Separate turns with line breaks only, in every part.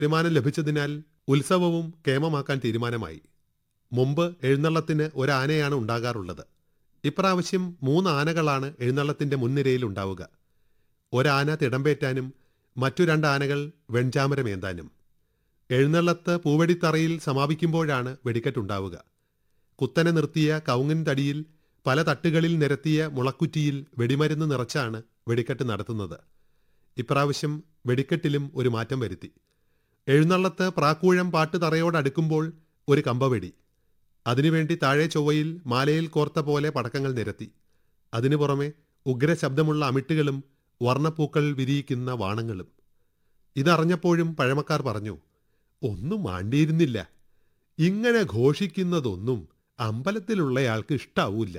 തീരുമാനം ലഭിച്ചതിനാൽ ഉത്സവവും കേമമാക്കാൻ തീരുമാനമായി മുമ്പ് എഴുന്നള്ളത്തിന് ഒരാനയാണ് ഉണ്ടാകാറുള്ളത് ഇപ്രാവശ്യം മൂന്ന് ആനകളാണ് എഴുന്നള്ളത്തിന്റെ മുൻനിരയിൽ ഉണ്ടാവുക ഒരാന തിടമ്പേറ്റാനും മറ്റു രണ്ട് ആനകൾ വെൺചാമരമേന്താനും എഴുന്നള്ളത്ത് പൂവെടിത്തറയിൽ സമാപിക്കുമ്പോഴാണ് വെടിക്കെട്ടുണ്ടാവുക കുത്തനെ നിർത്തിയ കൗങ്ങിൻ തടിയിൽ പല തട്ടുകളിൽ നിരത്തിയ മുളക്കുറ്റിയിൽ വെടിമരുന്ന് നിറച്ചാണ് വെടിക്കെട്ട് നടത്തുന്നത് ഇപ്രാവശ്യം വെടിക്കെട്ടിലും ഒരു മാറ്റം വരുത്തി എഴുന്നള്ളത്ത് പ്രാക്കൂഴം പാട്ട് തറയോടടുക്കുമ്പോൾ ഒരു കമ്പവെടി അതിനുവേണ്ടി താഴെ ചൊവ്വയിൽ മാലയിൽ കോർത്ത പോലെ പടക്കങ്ങൾ നിരത്തി അതിനു പുറമെ ഉഗ്രശബ്ദമുള്ള അമിട്ടുകളും വർണ്ണപ്പൂക്കൾ വിരിയിക്കുന്ന വാണങ്ങളും ഇതറിഞ്ഞപ്പോഴും പഴമക്കാർ പറഞ്ഞു ഒന്നും മാണ്ടിയിരുന്നില്ല ഇങ്ങനെ ഘോഷിക്കുന്നതൊന്നും അമ്പലത്തിലുള്ളയാൾക്ക് ഇഷ്ടാവൂല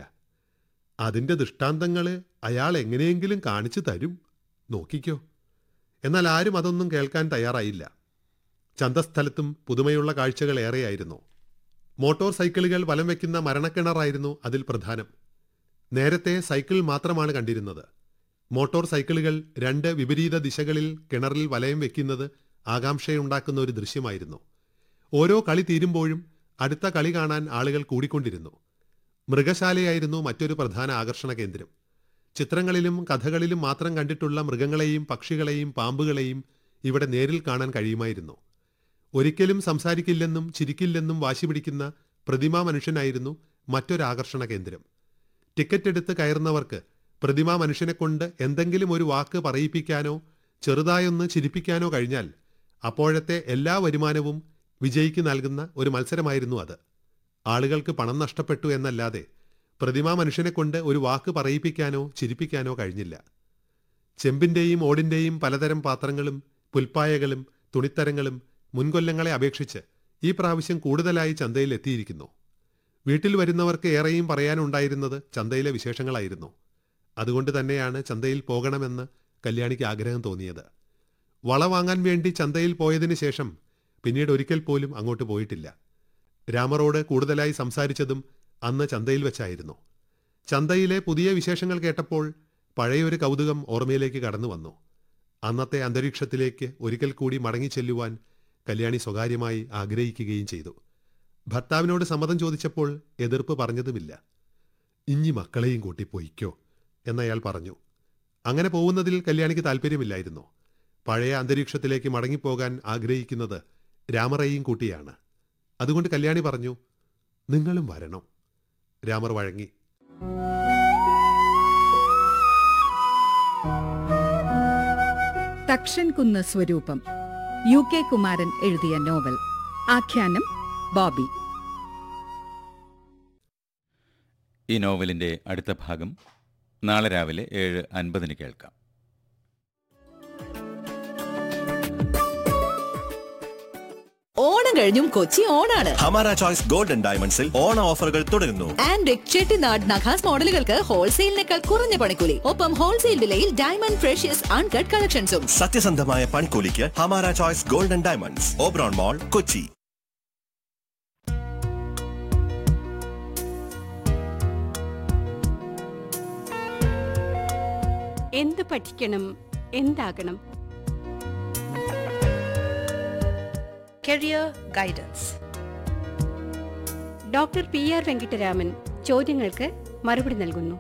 അതിൻ്റെ ദൃഷ്ടാന്തങ്ങൾ അയാൾ എങ്ങനെയെങ്കിലും കാണിച്ചു തരും നോക്കിക്കോ എന്നാൽ ആരും അതൊന്നും കേൾക്കാൻ തയ്യാറായില്ല ചന്തസ്ഥലത്തും പുതുമയുള്ള കാഴ്ചകൾ ഏറെയായിരുന്നു മോട്ടോർ സൈക്കിളുകൾ വലം വയ്ക്കുന്ന മരണക്കിണറായിരുന്നു അതിൽ പ്രധാനം നേരത്തെ സൈക്കിൾ മാത്രമാണ് കണ്ടിരുന്നത് മോട്ടോർ സൈക്കിളുകൾ രണ്ട് വിപരീത ദിശകളിൽ കിണറിൽ വലയം വെക്കുന്നത് ആകാംക്ഷയുണ്ടാക്കുന്ന ഒരു ദൃശ്യമായിരുന്നു ഓരോ കളി തീരുമ്പോഴും അടുത്ത കളി കാണാൻ ആളുകൾ കൂടിക്കൊണ്ടിരുന്നു മൃഗശാലയായിരുന്നു മറ്റൊരു പ്രധാന ആകർഷണ കേന്ദ്രം ചിത്രങ്ങളിലും കഥകളിലും മാത്രം കണ്ടിട്ടുള്ള മൃഗങ്ങളെയും പക്ഷികളെയും പാമ്പുകളെയും ഇവിടെ നേരിൽ കാണാൻ കഴിയുമായിരുന്നു ഒരിക്കലും സംസാരിക്കില്ലെന്നും ചിരിക്കില്ലെന്നും വാശി പിടിക്കുന്ന പ്രതിമാ മനുഷ്യനായിരുന്നു മറ്റൊരാകർഷണ കേന്ദ്രം ടിക്കറ്റ് എടുത്ത് കയറുന്നവർക്ക് പ്രതിമാ മനുഷ്യനെ കൊണ്ട് എന്തെങ്കിലും ഒരു വാക്ക് പറയിപ്പിക്കാനോ ചെറുതായൊന്ന് ചിരിപ്പിക്കാനോ കഴിഞ്ഞാൽ അപ്പോഴത്തെ എല്ലാ വരുമാനവും വിജയിക്ക് നൽകുന്ന ഒരു മത്സരമായിരുന്നു അത് ആളുകൾക്ക് പണം നഷ്ടപ്പെട്ടു എന്നല്ലാതെ പ്രതിമാ മനുഷ്യനെ കൊണ്ട് ഒരു വാക്ക് പറയിപ്പിക്കാനോ ചിരിപ്പിക്കാനോ കഴിഞ്ഞില്ല ചെമ്പിന്റെയും ഓടിന്റെയും പലതരം പാത്രങ്ങളും പുൽപ്പായകളും തുണിത്തരങ്ങളും മുൻകൊല്ലങ്ങളെ അപേക്ഷിച്ച് ഈ പ്രാവശ്യം കൂടുതലായി ചന്തയിൽ എത്തിയിരിക്കുന്നു വീട്ടിൽ വരുന്നവർക്ക് ഏറെയും പറയാനുണ്ടായിരുന്നത് ചന്തയിലെ വിശേഷങ്ങളായിരുന്നു അതുകൊണ്ട് തന്നെയാണ് ചന്തയിൽ പോകണമെന്ന് കല്യാണിക്ക് ആഗ്രഹം തോന്നിയത് വള വാങ്ങാൻ വേണ്ടി ചന്തയിൽ പോയതിനു ശേഷം പിന്നീട് ഒരിക്കൽ പോലും അങ്ങോട്ട് പോയിട്ടില്ല രാമറോട് കൂടുതലായി സംസാരിച്ചതും അന്ന് ചന്തയിൽ വെച്ചായിരുന്നു ചന്തയിലെ പുതിയ വിശേഷങ്ങൾ കേട്ടപ്പോൾ പഴയൊരു കൗതുകം ഓർമ്മയിലേക്ക് കടന്നു വന്നു അന്നത്തെ അന്തരീക്ഷത്തിലേക്ക് ഒരിക്കൽ കൂടി മടങ്ങി ചെല്ലുവാൻ കല്യാണി സ്വകാര്യമായി ആഗ്രഹിക്കുകയും ചെയ്തു ഭർത്താവിനോട് സമ്മതം ചോദിച്ചപ്പോൾ എതിർപ്പ് പറഞ്ഞതുമില്ല ഇഞ്ഞി മക്കളെയും കൂട്ടി പോയിക്കോ എന്നയാൾ പറഞ്ഞു അങ്ങനെ പോകുന്നതിൽ കല്യാണിക്ക് താല്പര്യമില്ലായിരുന്നു പഴയ അന്തരീക്ഷത്തിലേക്ക് മടങ്ങിപ്പോകാൻ ആഗ്രഹിക്കുന്നത് രാമറയും കൂട്ടിയാണ് അതുകൊണ്ട് കല്യാണി പറഞ്ഞു നിങ്ങളും വരണം രാമർ വഴങ്ങി
തക്ഷൻ സ്വരൂപം യു കെ കുമാരൻ എഴുതിയ നോവൽ ആഖ്യാനം ബോബി
ഈ നോവലിൻ്റെ അടുത്ത ഭാഗം നാളെ രാവിലെ ഏഴ് അൻപതിന് കേൾക്കാം
ഓണം കഴിഞ്ഞും കൊച്ചി ഓണാണ്
ഹമാര ചോയ്സ് ഗോൾഡൻ ഡയമണ്ട്സിൽ ഓണ ഓഫറുകൾ തുടരുന്നു
ആൻഡ് ചെട്ടിനാട് നഖാസ് മോഡലുകൾക്ക് ഹോൾസെയിലിനേക്കാൾ കുറഞ്ഞ പണിക്കൂലി ഒപ്പം ഹോൾസെയിൽ വിലയിൽ ഡയമണ്ട് ഫ്രഷ്യസ് അൺകട്ട് കളക്ഷൻസും
സത്യസന്ധമായ പണിക്കൂലിക്ക് Hamara Choice Golden Diamonds Oberon Mall Kochi
എന്ത് പഠിക്കണം എന്താകണം
Career Guidance.
Doctor P R Venkataraman ചോദ്യങ്ങൾക്ക് മറുപടി നൽകുന്നു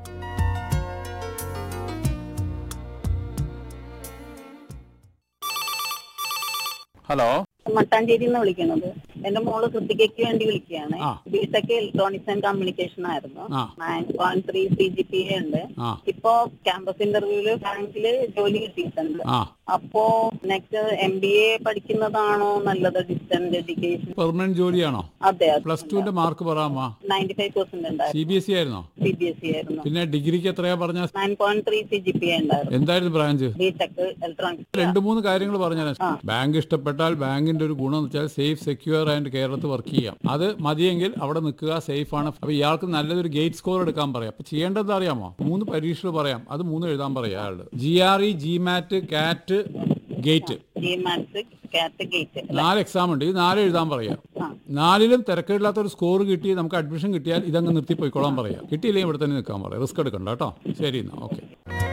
ഹലോ
മട്ടാഞ്ചേരി നിന്ന് വിളിക്കുന്നത് എന്റെ മോള് കൃതികയ്ക്ക് വേണ്ടി വിളിക്കുകയാണ്
ആ.
ബിടെക് ഇലക്ട്രോണിക്സ് ആൻഡ് കമ്മ്യൂണിക്കേഷൻ ആയിരുന്നു
ആ.
Nine point three C G P A ഉണ്ട്
ആ.
ഇപ്പോ ക്യാമ്പസ് ഇന്റർവ്യൂല് ബാങ്കില് ജോലി കിട്ടിയിട്ടുണ്ട്
ആ
അപ്പോ നെക്സ്റ്റ് എം ബി എ പഠിക്കുന്നതാണോ നല്ലത് ഡിസ്റ്റന്റ് എഡ്യൂക്കേഷൻ
പെർമനന്റ് ജോലിയാണോ
അതെ
പ്ലസ് ടുവിന്റെ മാർക്ക് പറയാമോ
നയൻറ്റി ഫൈവ് പെർസെന്റ്
സി
ഉണ്ടായിരുന്നു
ബി എസ് സി ആയിരുന്നോ
സി ബി എസ് ഇ ആയിരുന്നു
പിന്നെ ഡിഗ്രിക്ക് എത്രയാ പറഞ്ഞ
nine point three C G P A ഉണ്ടായിരുന്നു
എന്തായിരുന്നു ബ്രാഞ്ച്
ബിടെക് ഇലക്ട്രോണിക്സ്
രണ്ട് മൂന്ന് കാര്യങ്ങൾ പറഞ്ഞാൽ ബാങ്ക് ഇഷ്ടപ്പെട്ടാൽ ബാങ്കിന്റെ ഒരു ഗുണം എന്ന് വെച്ചാൽ സേഫ് സെക്യൂർ ആൻഡ് കേരളത്തിൽ വർക്ക് ചെയ്യാം അത് മതിയെങ്കിൽ അവിടെ നിൽക്കുക സേഫ് ആണ് അപ്പൊ ഇയാൾക്ക് നല്ലൊരു ഗേറ്റ് സ്കോർ എടുക്കാൻ പറയാം അപ്പൊ ചെയ്യേണ്ടത് അറിയാമോ മൂന്ന് പരീക്ഷകൾ പറയാം അത് മൂന്ന് എഴുതാൻ പറയാം അയാളുടെ G R E G MAT CAT GATE
G maths CAT GATE
നാല് എക്സാം ഉണ്ട് ഈ നാല് എഴുതാൻ പറയാം നാലിലും തിരക്കേടില്ലാത്ത ഒരു സ്കോർ കിട്ടി നമുക്ക് അഡ്മിഷൻ കിട്ടിയാൽ ഇതങ്ങ് നിർത്തി പോയിക്കോളാൻ പറയാം കിട്ടിയില്ലെങ്കിൽ ഇവിടെ തന്നെ നിൽക്കാൻ പറയാം റിസ്ക് എടുക്കണ്ട കേട്ടോ ശരി എന്നാ ഓക്കെ